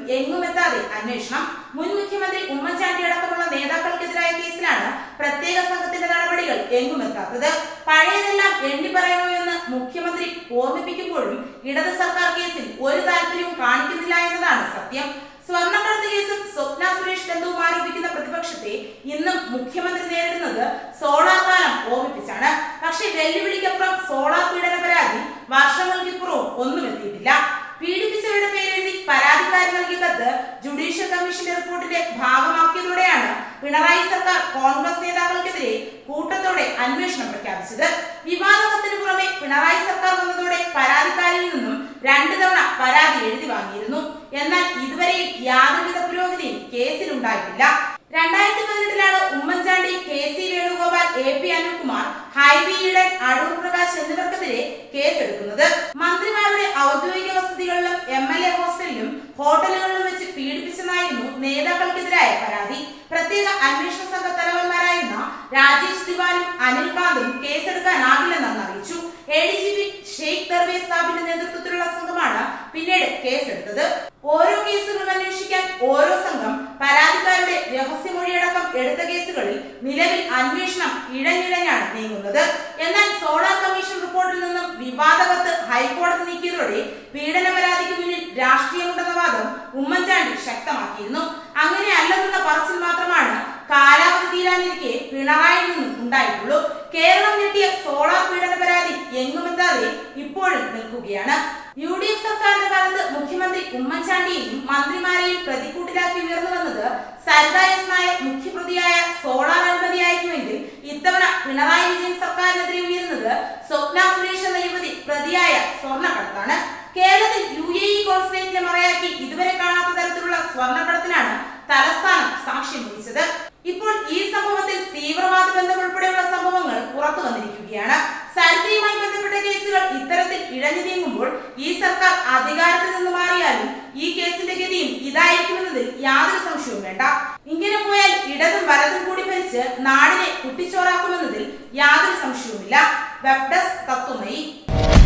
എങ്ങുമെത്താതെ അന്വേഷണം മുൻ മുഖ്യമന്ത്രി ഉമ്മൻചാണ്ടി അടക്കമുള്ള നേതാക്കൾക്കെതിരായ കേസിലാണ് പ്രത്യേക സംഘത്തിന്റെ നടപടികൾ എങ്ങുമെത്താത്തത് പഴയതെല്ലാം എണ്ണി പറയണോ എന്ന് മുഖ്യമന്ത്രി ഓർമ്മിപ്പിക്കുമ്പോഴും ഇടത് സർക്കാർ കേസിൽ ഒരു താല്പര്യവും കാണിക്കുന്നില്ല എന്നതാണ് സത്യം സ്വർണ്ണക്കടത്ത് കേസും സ്വപ്ന സുരേഷ് ബന്ധുവും ആരോപിക്കുന്ന പ്രതിപക്ഷത്തെ ഇന്നും മുഖ്യമന്ത്രി നേരിടുന്നത് സോളാർ കാലം ഓർമ്മിപ്പിച്ചാണ് പക്ഷേ വെല്ലുവിളിക്കപ്പുറം സോളാർ പീഡന പരാതി വർഷങ്ങൾക്കിപ്പുറവും ഒന്നും എത്തിയിട്ടില്ല പീഡിപ്പിച്ചവരുടെ പേരെഴുതി പരാതിക്കാരി നൽകിയ കത്ത് ജുഡീഷ്യൽ കമ്മീഷന്റെ റിപ്പോർട്ടിന്റെ ഭാഗമാക്കിയതോടെയാണ് പിണറായി സർക്കാർ കോൺഗ്രസ് നേതാക്കൾക്കെതിരെ കൂട്ടത്തോടെ അന്വേഷണം പ്രഖ്യാപിച്ചത് വിവാദ കത്തിന് പുറമെ പിണറായി സർക്കാർ വന്നതോടെ പരാതിക്കാരിൽ നിന്നും രണ്ടു തവണ പരാതി എഴുതി വാങ്ങിയിരുന്നു എന്നാൽ ഇതുവരെയും യാതൊരുവിധ പുരോഗതിയും കേസിലുണ്ടായിട്ടില്ല രണ്ടായിരത്തി പതിനെട്ടിലാണ് Oommen Chandy K C Venugopal A P Anilkumar Hibi Eden Adoor Prakash എന്നിവർക്കെതിരെ കേസെടുക്കുന്നത് മന്ത്രിമാരുടെ ഔദ്യോഗിക വസതികളിലും എം എൽ എ ഹോസ്റ്റലിലും ഹോട്ടലുകളിലും വെച്ച് പീഡിപ്പിച്ചെന്നായിരുന്നു നേതാക്കൾക്കെതിരായ പരാതി പ്രത്യേക അന്വേഷണ സംഘ തലവന്മാരായിരുന്ന രാജേഷ് ദിവാനും അനിൽകാന്തും കേസെടുക്കാനാകില്ലെന്ന് അറിയിച്ചു A D G P Sheikh Darvesh സാബിന്റെ നേതൃത്വത്തിലുള്ള സംഘമാണ് പിന്നീട് കേസെടുത്തത് ഓരോ കേസുകളും അന്വേഷിക്കാൻ ഓരോ സംഘം പരാതിക്കാരുടെ രഹസ്യമൊഴിയടക്കം എടുത്ത കേസുകളിൽ നിലവിൽ അന്വേഷണം ഇഴഞ്ഞിഴഞ്ഞാണ് നീങ്ങുന്നത് എന്നാൽ സോളാർ കമ്മീഷൻ റിപ്പോർട്ടിൽ നിന്നും വിവാദ കത്ത് ഹൈക്കോടതി നീക്കിയതോടെ പീഡന പരാതിക്ക് പിന്നിൽ രാഷ്ട്രീയമുണ്ടെന്ന വാദം ഉമ്മൻചാണ്ടി ശക്തമാക്കിയിരുന്നു അങ്ങനെ അല്ലെന്നുള്ള പറച്ചിൽ മാത്രമാണ് കാലാവധി തീരാനിരിക്കെ പിണറായിൽ നിന്നും ഉണ്ടായിട്ടുള്ളൂ കേരളം ഞെട്ടിയ സോളാർ പീഡന പരാതി എങ്ങുമെത്താതെ ഇപ്പോഴും നിൽക്കുകയാണ് യു ഡി എഫ് സർക്കാരിന്റെ കാലത്ത് മുഖ്യമന്ത്രി ഉമ്മൻചാണ്ടിയെയും മന്ത്രിമാരെയും പ്രതിക്കൂട്ടിലാക്കി ഉയർന്നു വന്നത് സരിത എസ് നായർ മുഖ്യപ്രതിയായ സോളാർ അഴിമതിയായിരുന്നുവെങ്കിൽ ഇത്തവണ പിണറായി വിജയൻ സർക്കാരിനെതിരെ ഉയരുന്നത് സ്വപ്ന സുരേഷ് എന്ന യുവതി പ്രതിയായ സ്വർണ്ണക്കടത്താണ് കേരളത്തിൽ യു എ ഇ കോൺസുലേറ്റിനെ മറയാക്കി ഇതുവരെ കാണാത്ത തരത്തിലുള്ള സ്വർണ്ണക്കടത്തിനാണ് തലസ്ഥാനം സാക്ഷ്യം വഹിച്ചത് ഇപ്പോൾ ഈ സംഭവത്തിൽ തീവ്രവാദ ബന്ധം ഉൾപ്പെടെയുള്ള സംഭവങ്ങൾ പുറത്തു വന്നിരിക്കുകയാണ് സരിതയുമായി ബന്ധപ്പെട്ട കേസുകൾ ഇത്തരത്തിൽ ഇഴഞ്ഞു നീങ്ങുമ്പോൾ ഈ സർക്കാർ അധികാരത്തിൽ നിന്ന് മാറിയാലും ഈ കേസിന്റെ ഗതിയും ഇതായിരിക്കുമെന്നതിൽ യാതൊരു സംശയവും വേണ്ട ഇങ്ങനെ പോയാൽ ഇടതും വലതും കൂടി ഭരിച്ച് നാടിനെ കുട്ടിച്ചോറാക്കുമെന്നതിൽ യാതൊരു സംശയവുമില്ല വെബ് ഡെസ്ക് തത്വമയി